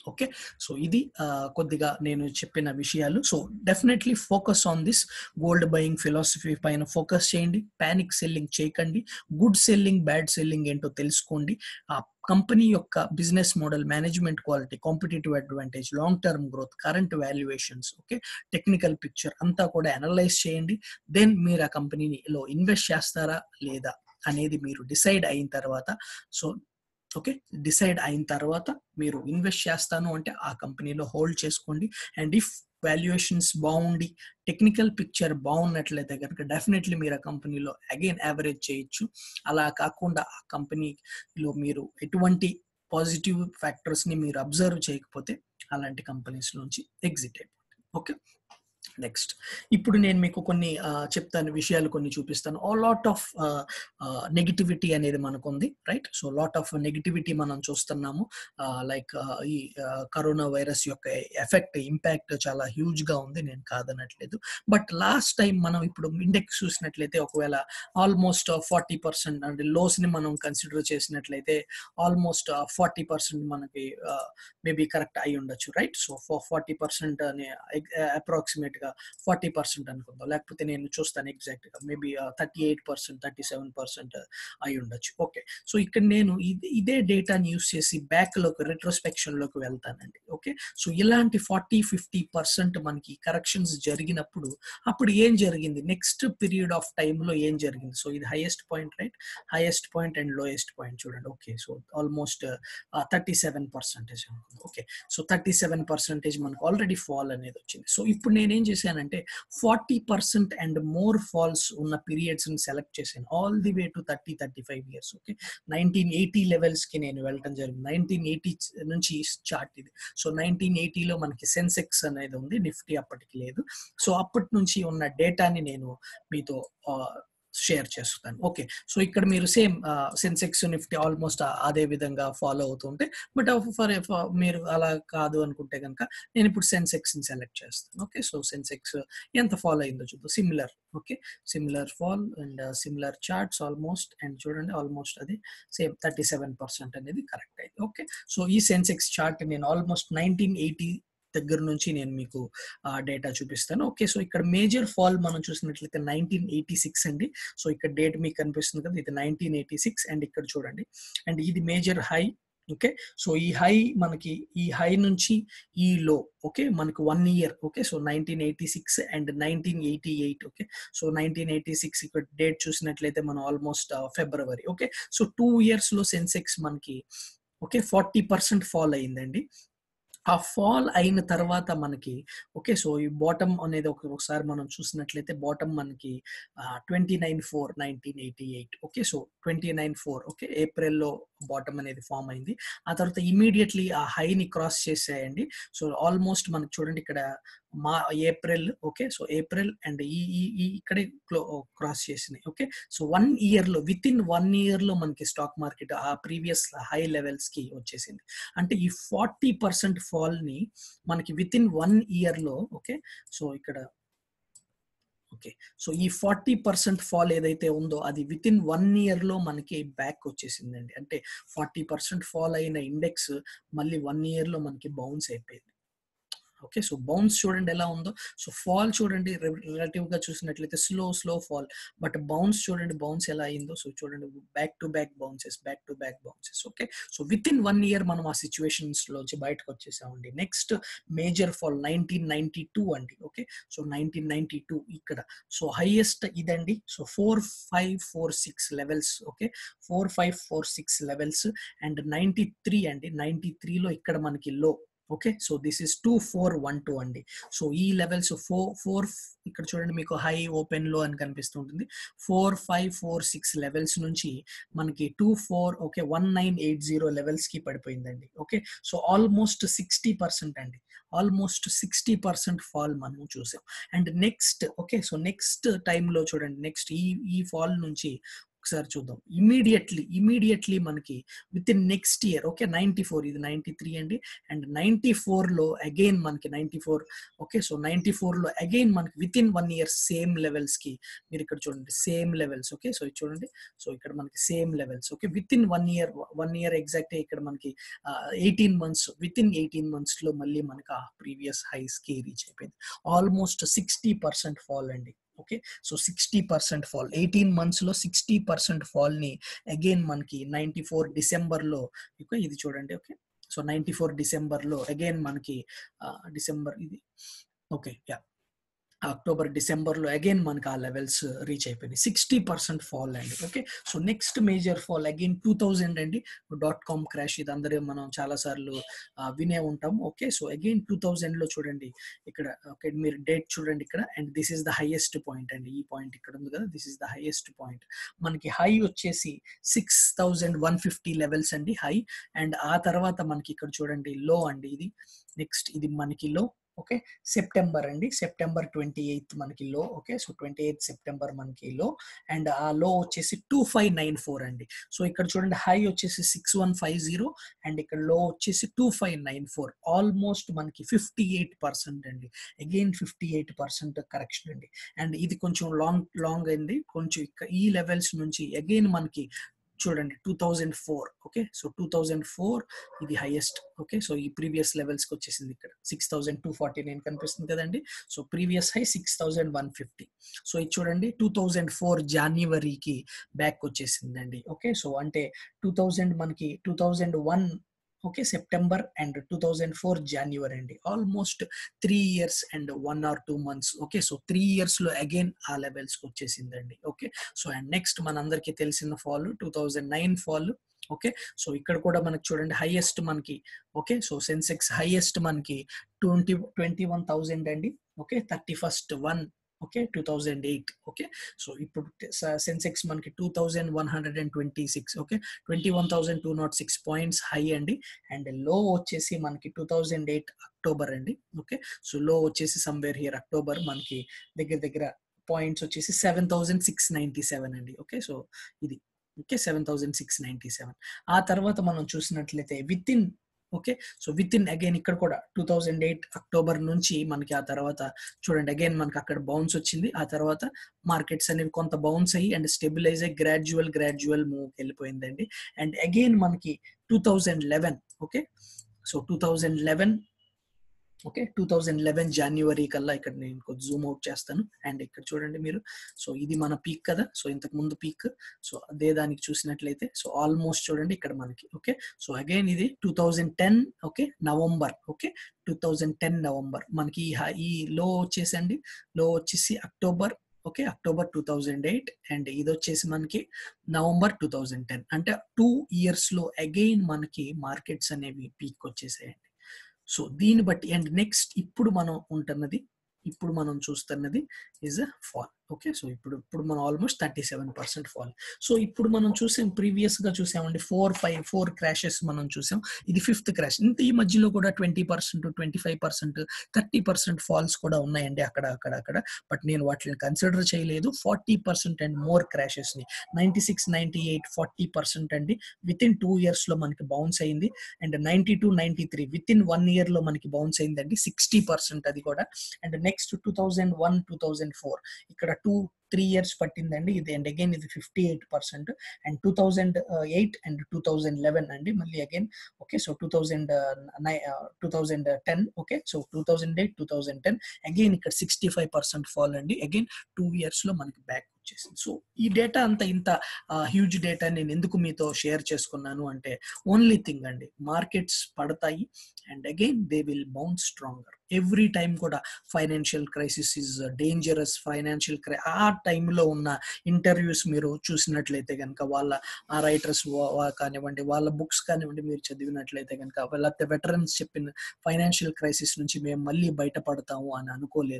ఓకే సో ఇది ఆ, కొద్దిగా నేను చెప్పిన విషయాలు so definitely focus on this gold buying philosophy పైన ఫోకస్ చేయండి ప్యానిక్ సెల్లింగ్ చేయకండి గుడ్ సెల్లింగ్ బ్యాడ్ సెల్లింగ్ ఏంటో తెలుసుకోండి ఆ కంపెనీ యొక్క business model management quality competitive advantage long term growth current valuations okay technical picture అంతా కూడా అనలైజ్ చేయండి దెన్ మీరు ఆ కంపెనీలో ఇన్వెస్ట్ చేస్తారా లేదా అనేది మీరు డిసైడ్ అయిన తర్వాత సో ఓకే డిసైడ్ అయిన తర్వాత మీరు ఇన్వెస్ట్ చేస్తాను అంటే ఆ కంపెనీలో హోల్డ్ చేసుకోండి అండ్ ఇఫ్ వాల్యుయేషన్స్ బాగుండి టెక్నికల్ పిక్చర్ బాగున్నట్లయితే కనుక డెఫినెట్లీ మీరు ఆ కంపెనీలో అగైన్ యావరేజ్ చేయొచ్చు అలా కాకుండా ఆ కంపెనీలో మీరు ఎటువంటి పాజిటివ్ ఫ్యాక్టర్స్ ని మీరు అబ్జర్వ్ చేయకపోతే అలాంటి కంపెనీస్ నుంచి ఎగ్జిట్ అయిపోతుంది ఓకే నెక్స్ట్ ఇప్పుడు నేను మీకు కొన్ని ఆ, చెప్తాను విషయాలు కొన్ని చూపిస్తాను ఆ లాట్ ఆఫ్ నెగిటివిటీ అనేది మనకు ఉంది right so lot of negativity మనం చూస్తున్నాము లైక్ ఈ కరోనా వైరస్ యొక్క ఎఫెక్ట్ ఇంపాక్ట్ చాలా హ్యూజ్ గా ఉంది నేను కాదనట్లేదు బట్ లాస్ట్ టైం మనం ఇప్పుడు ఇండెక్స్ చూసినట్లయితే ఒకవేళ ఆల్మోస్ట్ ఫార్టీ పర్సెంట్ అంటే లోస్ ని మనం కన్సిడర్ చేసినట్లయితే ఆల్మోస్ట్ ఫార్టీ పర్సెంట్ మనకి మేబీ కరెక్ట్ అయి ఉండొచ్చు రైట్ సో ఫార్టీ పర్సెంట్ అని అప్రాక్సిమేట్ గా ఫార్టీ పర్సెంట్ అనుకుందాం లేకపోతే నేను చూస్తాను ఎగ్జాక్ట్ గా maybe thirty eight percent thirty seven percent అయి ఉండొచ్చు ఓకే సో ఇక్కడ నేను ఇది- ఇదే డేటాని యూస్ చేసి బ్యాక్ లోకి రెట్రోస్పెక్షన్ లోకి వెళ్తానండి ఓకే సో ఇలాంటి ఫార్టీ ఫిఫ్టీ పర్సెంట్ మనకి కరెక్షన్స్ జరిగినప్పుడు అప్పుడు ఏం జరిగింది నెక్స్ట్ పీరియడ్ ఆఫ్ లో ఏం జరిగింది సో ఇది highest point right highest point and lowest point చూడండి okay so almost thirty seven percentage okay so thirty seven percentage మనకు ఆల్రెడీ ఫాల్ అనేది వచ్చింది సో ఇప్పుడు నేనేం చేశానంటే forty percent and more falls ఉన్న పీరియడ్స్ ని సెలెక్ట్ చేశాను all the way to thirty thirty five years okay nineteen eighty levels కి నేను వెళ్ళటం జరిగింది నైన్టీన్ ఎయిటీ నుంచి చార్ట్ ఇది సో నైన్టీన్ ఎయిటీలో మనకి సెన్సెక్స్ అనేది ఉంది నిఫ్టీ అప్పటికి లేదు సో అప్పటి నుంచి ఉన్న డేటాని నేను మీతో షేర్ చేస్తాను ఓకే సో ఇక్కడ మీరు సేమ్ సెన్సెక్స్ నిఫ్టీ ఆల్మోస్ట్ అదే విధంగా ఫాలో అవుతుంటే బట్ ఫర్ మీరు అలా కాదు అనుకుంటే కనుక నేను ఇప్పుడు సెన్సెక్స్ ని సెలెక్ట్ చేస్తాను ఓకే సో సెన్సెక్స్ ఎంత ఫాలో అయిందో చూద్దాం similar okay similar fall and similar charts almost and చూడండి ఆల్మోస్ట్ అది సేమ్ థర్టీ సెవెన్ పర్సెంట్ అనేది కరెక్ట్ అయింది ఓకే సో ఈ సెన్సెక్స్ చార్ట్ నేను ఆల్మోస్ట్ నైన్టీన్ ఎయిటీ దగ్గర నుంచి నేను మీకు ఆ డేటా చూపిస్తాను ఓకే సో ఇక్కడ మేజర్ ఫాల్ మనం చూసినట్లయితే నైన్టీన్ ఎయిటీ సిక్స్ అండి సో ఇక్కడ డేట్ మీకు కనిపిస్తుంది కదా ఇది నైన్టీన్ ఎయిటీ సిక్స్ అండ్ ఇక్కడ చూడండి అండ్ ఇది మేజర్ హై ఓకే సో ఈ హై మనకి ఈ హై నుంచి ఈ లో ఓకే మనకి one year okay so nineteen eighty six and nineteen eighty eight okay so nineteen eighty six ఇక్కడ డేట్ చూసినట్లయితే మనం ఆల్మోస్ట్ ఫిబ్రవరి ఓకే సో టూ ఇయర్స్ లో సెన్సెక్స్ మనకి ఓకే ఫార్టీ పర్సెంట్ ఫాల్ అయిందండి ఆ ఫాల్ అయిన తర్వాత మనకి ఓకే సో ఈ బాటమ్ అనేది ఒక ఒకసారి మనం చూసినట్లయితే బాటమ్ మనకి twenty nine four nineteen eighty eight okay so twenty nine four okay ఏప్రిల్లో బాటమ్ అనేది ఫామ్ అయింది ఆ తర్వాత ఇమీడియట్లీ ఆ హైని క్రాస్ చేసేయండి సో ఆల్మోస్ట్ మనకి చూడండి ఇక్కడ మా April okay so April and ఈ ఈ ఈ ఇక్కడే క్రాస్ చేసినాయి ఓకే సో వన్ ఇయర్ లో విత్ ఇన్ వన్ ఇయర్ లో మనకి స్టాక్ మార్కెట్ ఆ ప్రీవియస్ హై లెవెల్స్ కి వచ్చేసింది అంటే ఈ ఫార్టీ పర్సెంట్ ఫాల్ ని మనకి విత్ ఇన్ వన్ ఇయర్ లో ఓకే సో ఇక్కడ ఓకే సో ఈ ఫార్టీ పర్సెంట్ ఫాల్ ఏదైతే ఉందో అది విత్ ఇన్ వన్ ఇయర్ లో మనకి బ్యాక్ వచ్చేసిందండి అంటే ఫార్టీ పర్సెంట్ ఫాల్ అయిన ఇండెక్స్ మళ్ళీ వన్ ఇయర్ లో మనకి బౌన్స్ అయిపోయింది ఓకే సో బౌన్స్ చూడండి ఎలా ఉందో సో ఫాల్ చూడండి రిలేటివ్ గా చూసినట్లయితే slow slow fall but bounce చూడండి బౌన్స్ ఎలా అయిందో సో చూడండి back to back bounces back to back bounces okay so within one year మనం ఆ సిచ్యువేషన్స్ లోంచి బయటకు వచ్చేసామండి next major fall nineteen ninety two అండి okay so nineteen ninety two ఇక్కడ సో హైయెస్ట్ ఇదండి so four five four six levels okay four five four six levels and ninety three అండి ninety త్రీలో ఇక్కడ మనకి low okay so this is two four one two అండి so ఈ levels four four ఇక్కడ చూడండి మీకు హై ఓపెన్ లో అని కనిపిస్తుంటుంది four five four six levels నుంచి మనకి two four okay one nine eight zero levels కి పడిపోయిందండి okay so almost sixty percent అండి ఆల్మోస్ట్ సిక్స్టీ పర్సెంట్ ఫాల్ మనం చూసాం and next okay so next టైంలో చూడండి నెక్స్ట్ ఈ ఈ ఫాల్ నుంచి ఒకసారి చూద్దాం ఇమీడియట్లీ ఇమీడియట్లీ మనకి within next year okay ninety four ఇది నైన్టీ త్రీ అండి అండ్ నైన్టీ లో అగైన్ మనకి ninety four okay so ninety లో అగైన్ మనకి within one year same levels కి మీరు ఇక్కడ చూడండి సేమ్ లెవెల్స్ ఓకే సో ఇది చూడండి సో ఇక్కడ మనకి same levels okay within one year one year exact ఇక్కడ మనకి eighteen months within eighteen months లో మళ్ళీ మనకి ఆ ప్రీవియస్ హైస్ కి రీచ్ అయిపోయింది ఆల్మోస్ట్ సిక్స్టీ పర్సెంట్ ఫాల్ అండి okay so sixty percent fall eighteen months లో సిక్స్టీ పర్సెంట్ ఫాల్ ని అగైన్ మనకి నైన్టీ ఫోర్ డిసెంబర్ లో ఓకే ఇది చూడండి okay so ninety four December లో అగైన్ మనకి డిసెంబర్ ఇది ఓకే యా అక్టోబర్ డిసెంబర్ లో అగైన్ మనకి ఆ లెవెల్స్ రీచ్ అయిపోయినాయి సిక్స్టీ పర్సెంట్ ఫాల్ అండి okay so next major fall again two thousand అండి డాట్ కామ్ క్రాష్ ఇది అందరూ మనం చాలా సార్లు వినే ఉంటాం okay so again two thousand లో చూడండి ఇక్కడ ఓకే మీరు డేట్ చూడండి ఇక్కడ and this is the highest point అండి ఈ పాయింట్ ఇక్కడ ఉంది కదా this is the highest point మనకి హై వచ్చేసి six thousand one fifty levels అండి హై అండ్ ఆ తర్వాత మనకి ఇక్కడ చూడండి లో అండి ఇది నెక్స్ట్ ఇది మనకి లో ఓకే సెప్టెంబర్ అండి సెప్టెంబర్ ట్వంటీ ఎయిత్ మనకి low okay so twenty eighth September మనకి లో అండ్ ఆ లో వచ్చేసి టూ ఫైవ్ నైన్ ఫోర్ అండి సో ఇక్కడ చూడండి హై వచ్చేసి six one five zero and ఇక్కడ లో వచ్చేసి two five nine four almost మనకి ఫిఫ్టీ ఎయిట్ పర్సెంట్ అండి again fifty eight percent correction అండి అండ్ ఇది కొంచెం లాంగ్ లాంగ్ అయింది కొంచెం ఈ లెవెల్స్ నుంచి అగైన్ మనకి చూడండి two thousand four okay so two thousand four ఇది హైయెస్ట్ ఓకే సో ఈ ప్రీవియస్ లెవెల్స్కి వచ్చేసింది ఇక్కడ six thousand two forty nine కనిపిస్తుంది కదండి so previous high six thousand one fifty so ఇది చూడండి టూ థౌజండ్ ఫోర్ జాన్యువరికి బ్యాక్ వచ్చేసిందండి ఓకే సో అంటే టూ థౌజండ్ మనకి two thousand one okay September and two thousand four January అండి almost three years and one or two months okay so three years లో again ఆ levels కి వచ్చేసిందండి okay so and next మనందరికీ తెలిసిన fall two thousand nine fall okay so ఇక్కడ కూడా మనకి చూడండి హైయెస్ట్ మనకి ఓకే సో సెన్సెక్స్ హైయెస్ట్ మనకి ట్వంటీ ట్వంటీ వన్ థౌజండ్ అండి okay thirty first one okay two thousand eight okay so ఇప్పుడు సెన్సెక్స్ మనకి two thousand one hundred and twenty six okay twenty one thousand two not six points high అండి and లో వచ్చేసి మనకి two thousand eight October అండి okay so low వచ్చేసి somewhere here October మనకి దగ్గర దగ్గర పాయింట్స్ వచ్చేసి seven thousand six ninety seven అండి ఓకే సో ఇది okay seven thousand six ninety seven ఆ తర్వాత మనం చూసినట్లయితే within okay so within again ఇక్కడ కూడా టూ థౌజండ్ ఎయిట్ అక్టోబర్ నుంచి మనకి ఆ తర్వాత చూడండి అగైన్ మనకి అక్కడ బౌన్స్ వచ్చింది ఆ తర్వాత మార్కెట్స్ అనేవి కొంత బౌన్స్ అయ్యి అండ్ స్టెబిలైజ్ అయ్యి గ్రాడ్యువల్ గ్రాడ్యువల్ మూవ్ వెళ్ళిపోయిందండి అండ్ అగైన్ మనకి two thousand eleven okay so two thousand eleven okay two thousand eleven జనవరి కల్లా ఇక్కడ నేను కొంచెం జూమ్ అవుట్ చేస్తాను అండ్ ఇక్కడ చూడండి మీరు సో ఇది మన పీక్ కదా సో ఇంతకు ముందు పీక్ సో అదే దానికి చూసినట్లయితే సో ఆల్మోస్ట్ చూడండి ఇక్కడ మనకి ఓకే సో అగైన్ ఇది two thousand ten okay November okay two thousand ten November మనకి ఈ లో వచ్చేసండి లో వచ్చేసి October okay October two thousand eight and ఇది వచ్చేసి మనకి నవంబర్ టూ థౌజండ్ టెన్ అంటే టూ ఇయర్స్ లో అగైన్ మనకి మార్కెట్స్ అనేవి పీక్ వచ్చేసాయండి సో దీన్ని బట్టి అండ్ నెక్స్ట్ ఇప్పుడు మనం ఉంటున్నది ఇప్పుడు మనం చూస్తున్నది is a fall okay so ఇప్పుడు ఇప్పుడు మనం almost thirty seven percent fall so ఇప్పుడు మనం చూసాం ప్రీవియస్ గా చూసామండి ఫోర్ ఫైవ్ ఫోర్ క్రాషెస్ మనం చూసాం ఇది ఫిఫ్త్ క్రాష్ ఇంత ఈ మధ్యలో కూడా twenty percent twenty five percent thirty percent falls కూడా ఉన్నాయండి అక్కడ అక్కడ అక్కడ బట్ నేను వాటిని కన్సిడర్ చేయలేదు forty percent and more crashes ని ninety six ninety eight forty percent అండి విత్ ఇన్ టూ ఇయర్స్ లో మనకి బౌన్స్ అయింది and ninety two ninety three within one year లో మనకి బౌన్స్ అయిందండి సిక్స్టీ పర్సెంట్ అది కూడా and next two thousand one two thousand four ఇక్కడ టూ త్రీ ఇయర్స్ పట్టిందండి ఇది అండ్ అగైన్ ఇది fifty eight percent and two thousand eight and two thousand eleven అండి మళ్ళీ again okay so two thousand nine two thousand ten okay so two thousand eight two thousand ten again ఇక్కడ sixty five percent fall అండి again two years లో మనకి back వచ్చేసింది so ఈ data అంతా ఇంత హ్యూజ్ డేటా నేను ఎందుకు మీతో షేర్ చేసుకున్నాను అంటే ఓన్లీ థింగ్ అండి మార్కెట్స్ పడతాయి and again they will bounce stronger every time కూడా financial crisis is dangerous financial క్రై ఆ టైంలో ఉన్న ఇంటర్వ్యూస్ మీరు చూసినట్లయితే కనుక వాళ్ళ ఆ రైటర్స్ కానివ్వండి వాళ్ళ బుక్స్ కానివ్వండి మీరు చదివినట్లయితే కనుక లేకపోతే వెటరన్స్ చెప్పిన ఫైనాన్షియల్ క్రైసిస్ నుంచి మేము మళ్ళీ బయటపడతాము అని అనుకోలేదన్నారు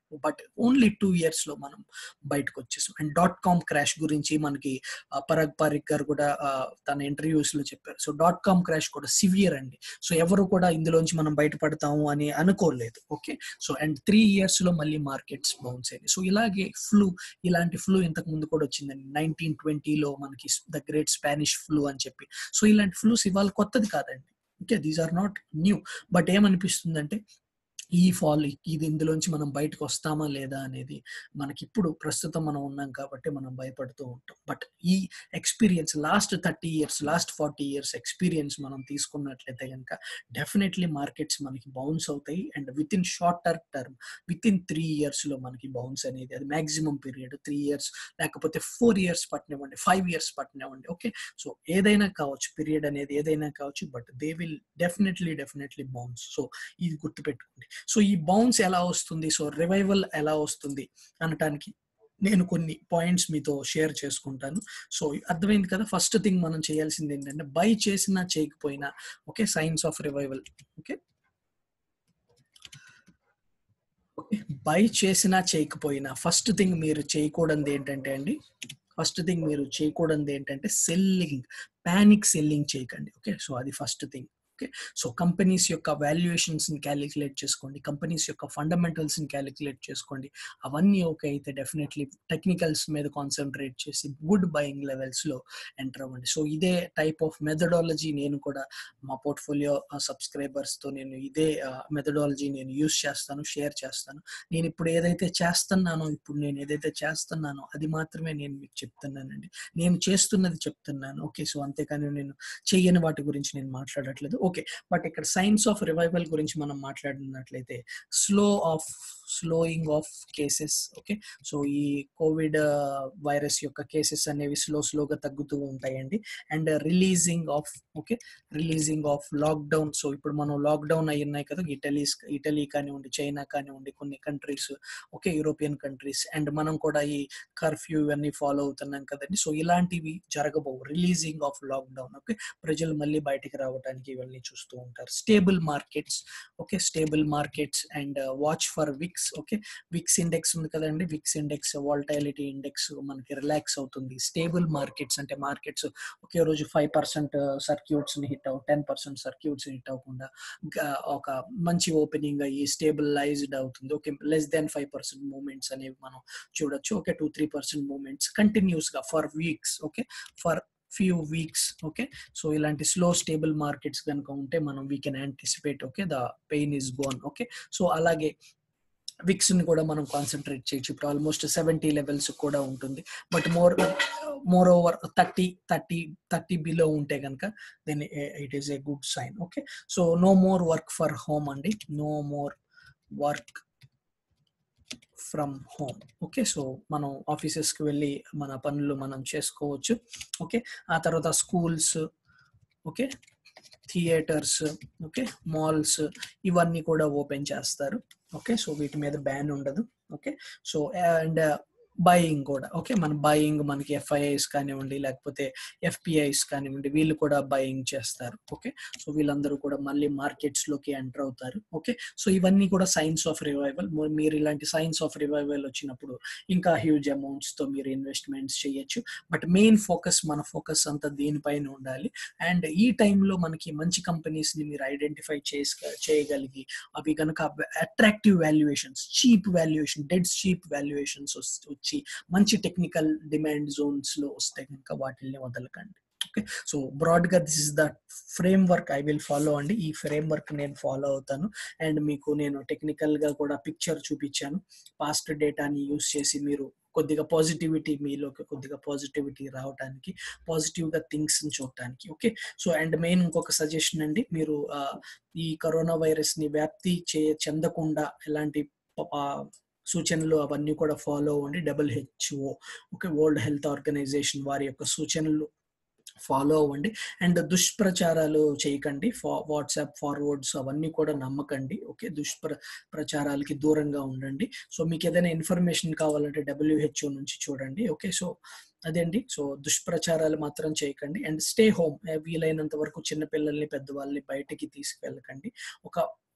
బట్ ఓన్లీ టూ ఇయర్స్ లో మనం బయటకు వచ్చేసాం అండ్ డాట్ కామ్ క్రాష్ గురించి మనకి ఆ, పరాగ్ పారిక్ గారు కూడా ఆ, తన ఇంటర్వ్యూస్ లో చెప్పారు సో డాట్ కామ్ క్రాష్ కూడా సివియర్ అండి సో ఎవరు కూడా ఇందులోంచి మనం బయటపడతాము అని అనుకోలేదు okay so and three years లో మళ్ళీ మార్కెట్స్ బౌన్స్ అయ్యాయి సో ఇలాగే ఫ్లూ ఇలాంటి ఫ్లూ ఇంతకు ముందు కూడా వచ్చిందండి నైన్టీన్ ట్వంటీలో మనకి ద గ్రేట్ స్పానిష్ ఫ్లూ అని చెప్పి సో ఇలాంటి ఫ్లూస్ ఇవాళ కొత్తది కాదండి okay these are not new but ఏమనిపిస్తుందంటే ఈ ఫాల్ ఇది ఇందులోంచి మనం బయటకు వస్తామా లేదా అనేది మనకి ఇప్పుడు ప్రస్తుతం మనం ఉన్నాం కాబట్టి మనం భయపడుతూ ఉంటాం బట్ ఈ experience last thirty years last forty years experience మనం తీసుకున్నట్లయితే కనుక డెఫినెట్లీ మార్కెట్స్ మనకి బౌన్స్ అవుతాయి and within shorter term within three years లో మనకి బౌన్స్ అనేది అది మాక్సిమం పీరియడ్ త్రీ ఇయర్స్ లేకపోతే ఫోర్ ఇయర్స్ పట్టినవ్వండి ఫైవ్ ఇయర్స్ పట్టినవ్వండి ఓకే సో ఏదైనా కావచ్చు పీరియడ్ అనేది ఏదైనా కావచ్చు but they will definitely definitely bounce so ఇది గుర్తుపెట్టుకోండి సో ఈ బౌన్స్ ఎలా వస్తుంది సో రివైవల్ ఎలా వస్తుంది అనటానికి నేను కొన్ని పాయింట్స్ మీతో షేర్ చేసుకుంటాను సో అర్థమైంది కదా ఫస్ట్ థింగ్ మనం చేయాల్సింది ఏంటంటే బై చేసినా చేయకపోయినా okay signs of revival okay okay buy చేసినా చేయకపోయినా ఫస్ట్ థింగ్ మీరు చేయకూడదు ఏంటంటే అండి ఫస్ట్ థింగ్ మీరు చేయకూడదు ఏంటంటే సెల్లింగ్ పానిక్ సెల్లింగ్ చేయకండి ఓకే సో అది first thing okay so companies యొక్క వాల్యుయేషన్స్ ని క్యాలిక్యులేట్ చేసుకోండి కంపెనీస్ యొక్క ఫండమెంటల్స్ ని క్యాలిక్యులేట్ చేసుకోండి అవన్నీ ఓకే అయితే డెఫినెట్లీ టెక్నికల్స్ మీద కాన్సన్ట్రేట్ చేసి గుడ్ బయింగ్ లెవెల్స్ లో ఎంటర్ అవ్వండి సో ఇదే టైప్ ఆఫ్ మెథడాలజీ నేను కూడా మా పోర్ట్ఫోలియో సబ్స్క్రైబర్స్ తో నేను ఇదే మెథడాలజీ నేను యూస్ చేస్తాను షేర్ చేస్తాను నేను ఇప్పుడు ఏదైతే చేస్తున్నానో ఇప్పుడు నేను ఏదైతే చేస్తున్నానో అది మాత్రమే నేను మీకు చెప్తున్నానండి నేను చేస్తున్నది చెప్తున్నాను ఓకే సో అంతేకాని నేను చెయ్యని వాటి గురించి నేను మాట్లాడట్లేదు ఓకే బట్ ఇక్కడ సైన్స్ ఆఫ్ రివైవల్ గురించి మనం మాట్లాడినట్లయితే slow of slowing of cases okay so ఈ కోవిడ్ వైరస్ యొక్క కేసెస్ అనేవి స్లో స్లోగా తగ్గుతూ ఉంటాయండి and releasing of okay releasing of lockdown so ఇప్పుడు మనం లాక్డౌన్ అయి ఉన్నాయి కదా ఇటలీ ఇటలీ కానివ్వండి చైనా కానివ్వండి కొన్ని countries okay European countries and మనం కూడా ఈ కర్ఫ్యూ ఇవన్నీ ఫాలో అవుతున్నాం కదండి సో ఇలాంటివి జరగబోవు రిలీజింగ్ ఆఫ్ లాక్డౌన్ ఓకే ప్రజలు మళ్ళీ బయటికి రావడానికి ఇవన్నీ చూస్తూ ఉంటారు stable markets okay stable markets and watch for VIX okay VIX index ఉంది కదండి విక్స్ ఇండెక్స్ వాల్టైలిటీ ఇండెక్స్ మనకి రిలాక్స్ అవుతుంది స్టేబుల్ మార్కెట్స్ అంటే మార్కెట్స్ ఒకే రోజు ఫైవ్ పర్సెంట్ సర్క్యూట్స్ ని హిట్ అవ్వ టెన్ పర్సెంట్ సర్క్యూట్స్ హిట్ అవ్వకుండా ఒక మంచి ఓపెనింగ్ అయ్యి స్టేబులైజ్డ్ అవుతుంది okay less than five percent moments అనేవి మనం చూడొచ్చు okay two three percent moments continuous గా for weeks okay for few weeks okay so ఇలాంటి స్లో స్టేబుల్ మార్కెట్స్ కనుక ఉంటే మనం we can anticipate okay the pain is gone okay so అలాగే VIX ని కూడా మనం కాన్సన్ట్రేట్ చేయొచ్చు ఇప్పుడు ఆల్మోస్ట్ సెవెంటీ లెవెల్స్ కూడా ఉంటుంది but more more over thirty thirty thirty below ఉంటే కనుక then it is a good sign okay so no more work for home అండి no more work from home okay so మనం ఆఫీసెస్కి వెళ్ళి మన పనులు మనం చేసుకోవచ్చు ఓకే ఆ తర్వాత schools okay theatres okay malls ఇవన్నీ కూడా ఓపెన్ చేస్తారు ఓకే సో వీటి మీద బ్యాన్ ఉండదు ఓకే సో అండ్ బయింగ్ కూడా ఓకే మన బయింగ్ మనకి ఎఫ్ఐఐస్ కానివ్వండి లేకపోతే ఎఫ్పిఐస్ కానివ్వండి వీళ్ళు కూడా బయింగ్ చేస్తారు ఓకే సో వీళ్ళందరూ కూడా మళ్ళీ మార్కెట్స్ లోకి ఎంటర్ అవుతారు ఓకే సో ఇవన్నీ కూడా సైన్స్ ఆఫ్ రివైవల్ మీరు ఇలాంటి సైన్స్ ఆఫ్ రివైవల్ వచ్చినప్పుడు ఇంకా హ్యూజ్ అమౌంట్స్ తో మీరు ఇన్వెస్ట్మెంట్స్ చేయొచ్చు బట్ మెయిన్ ఫోకస్ మన ఫోకస్ అంతా దీనిపైన ఉండాలి అండ్ ఈ టైంలో మనకి మంచి కంపెనీస్ ని మీరు ఐడెంటిఫై చేసు చేయగలిగి అవి కనుక attractive valuations cheap valuation dead cheap valuations వచ్చి మంచి టెక్నికల్ డిమాండ్ జోన్స్ లో వస్తే కనుక వాటిల్ని వదలకండి ఓకే సో బ్రాడ్ గా this is the framework I will follow అండి ఈ ఫ్రేమ్ వర్క్ నేను ఫాలో అవుతాను అండ్ మీకు నేను టెక్నికల్ గా కూడా పిక్చర్ చూపించాను పాస్ట్ డేటాని యూస్ చేసి మీరు కొద్దిగా పాజిటివిటీ మీలోకి కొద్దిగా పాజిటివిటీ రావడానికి పాజిటివ్ గా థింగ్స్ చూడటానికి ఓకే సో అండ్ మెయిన్ ఇంకొక సజెషన్ అండి మీరు ఈ కరోనా వైరస్ ని వ్యాప్తి చే చెందకుండా ఎలాంటి సూచనలు అవన్నీ కూడా ఫాలో అవ్వండి WHO okay World Health Organization వారి యొక్క సూచనలు ఫాలో అవ్వండి అండ్ దుష్ప్రచారాలు చేయకండి ఫా వాట్సాప్ ఫార్వర్డ్స్ అవన్నీ కూడా నమ్మకండి ఓకే దుష్ప్ర ప్రచారాలకి దూరంగా ఉండండి సో మీకు ఏదైనా ఇన్ఫర్మేషన్ కావాలంటే డబ్ల్యూహెచ్ఓ నుంచి చూడండి ఓకే సో అదేండి సో దుష్ప్రచారాలు మాత్రం చేయకండి అండ్ స్టే హోమ్ వీలైనంత వరకు చిన్నపిల్లల్ని పెద్దవాళ్ళని బయటకి తీసుకెళ్ళకండి ఒక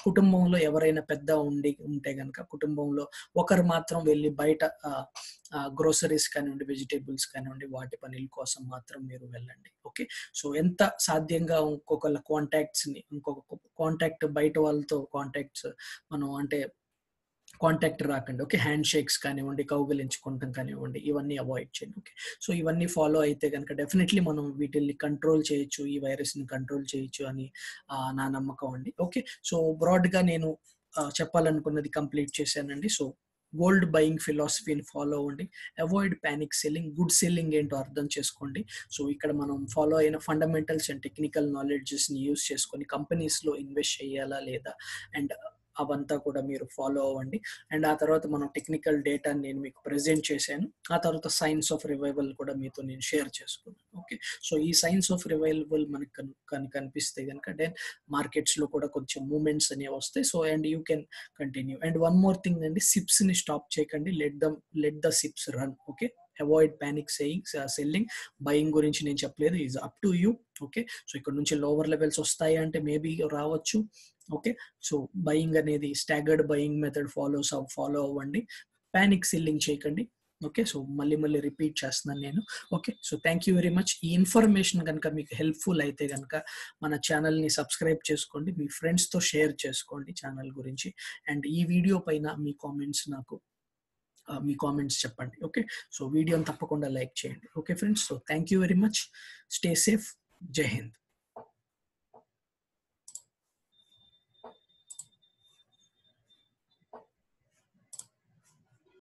కుటుంబంలో ఎవరైనా పెద్ద ఉండి ఉంటే కనుక కుటుంబంలో ఒకరు మాత్రం వెళ్ళి బయట గ్రోసరీస్ కానివ్వండి వెజిటేబుల్స్ కానివ్వండి వాటి పనుల కోసం మాత్రం మీరు వెళ్ళండి ఓకే సో ఎంత సాధ్యంగా ఇంకొకళ్ళ కాంటాక్ట్స్ ని ఇంకొక కాంటాక్ట్ బయట వాళ్ళతో కాంటాక్ట్స్ మనం అంటే కాంటాక్ట్ రాకండి ఓకే హ్యాండ్ షేక్స్ కానివ్వండి కౌగిలించుకుంటాం కానివ్వండి ఇవన్నీ అవాయిడ్ చేయండి ఓకే సో ఇవన్నీ ఫాలో అయితే కనుక డెఫినెట్లీ మనం వీటిల్ని కంట్రోల్ చేయొచ్చు ఈ వైరస్ని కంట్రోల్ చేయొచ్చు అని నా నమ్మకం అండి ఓకే సో బ్రాడ్గా నేను చెప్పాలనుకున్నది కంప్లీట్ చేశానండి సో గోల్డ్ బయింగ్ ఫిలాసఫీని ఫాలో అవ్వండి avoid panic selling good selling ఏంటో అర్థం చేసుకోండి సో ఇక్కడ మనం ఫాలో అయిన ఫండమెంటల్స్ అండ్ టెక్నికల్ నాలెడ్జెస్ని యూస్ చేసుకొని కంపెనీస్లో ఇన్వెస్ట్ చేయాలా లేదా అండ్ అవంతా కూడా మీరు ఫాలో అవ్వండి అండ్ ఆ తర్వాత మనం టెక్నికల్ డేటా నేను మీకు ప్రజెంట్ చేశాను ఆ తర్వాత సైన్స్ ఆఫ్ రివైవల్ కూడా మీతో నేను షేర్ చేసుకున్నాను ఓకే సో ఈ సైన్స్ ఆఫ్ రివైవల్ మనకు కను కనిపిస్తే కనుక దెన్ మార్కెట్స్లో కూడా కొంచెం మూమెంట్స్ అనేవి వస్తాయి so and you can continue and one more thing అండి సిప్స్ని స్టాప్ చేయకండి let the let the SIPs run okay avoid panic saying selling buying గురించి నేను చెప్పలేదు is up to you okay so ఇక్కడ నుంచి లోవర్ లెవెల్స్ వస్తాయి అంటే మేబీ రావచ్చు ఓకే సో బయింగ్ అనేది staggered buying method follow follow అవ్వండి ప్యానిక్ సెల్లింగ్ చేయకండి ఓకే సో మళ్ళీ మళ్ళీ రిపీట్ చేస్తున్నాను నేను okay so thank you very much ఈ ఇన్ఫర్మేషన్ కనుక మీకు హెల్ప్ఫుల్ అయితే కనుక మన ఛానల్ని సబ్స్క్రైబ్ చేసుకోండి మీ ఫ్రెండ్స్తో షేర్ చేసుకోండి ఛానల్ గురించి అండ్ ఈ వీడియో పైన మీ కామెంట్స్ నాకు మీ కామెంట్స్ చెప్పండి ఓకే సో వీడియోని తప్పకుండా లైక్ చేయండి okay friends so thank you very much stay safe జై హింద్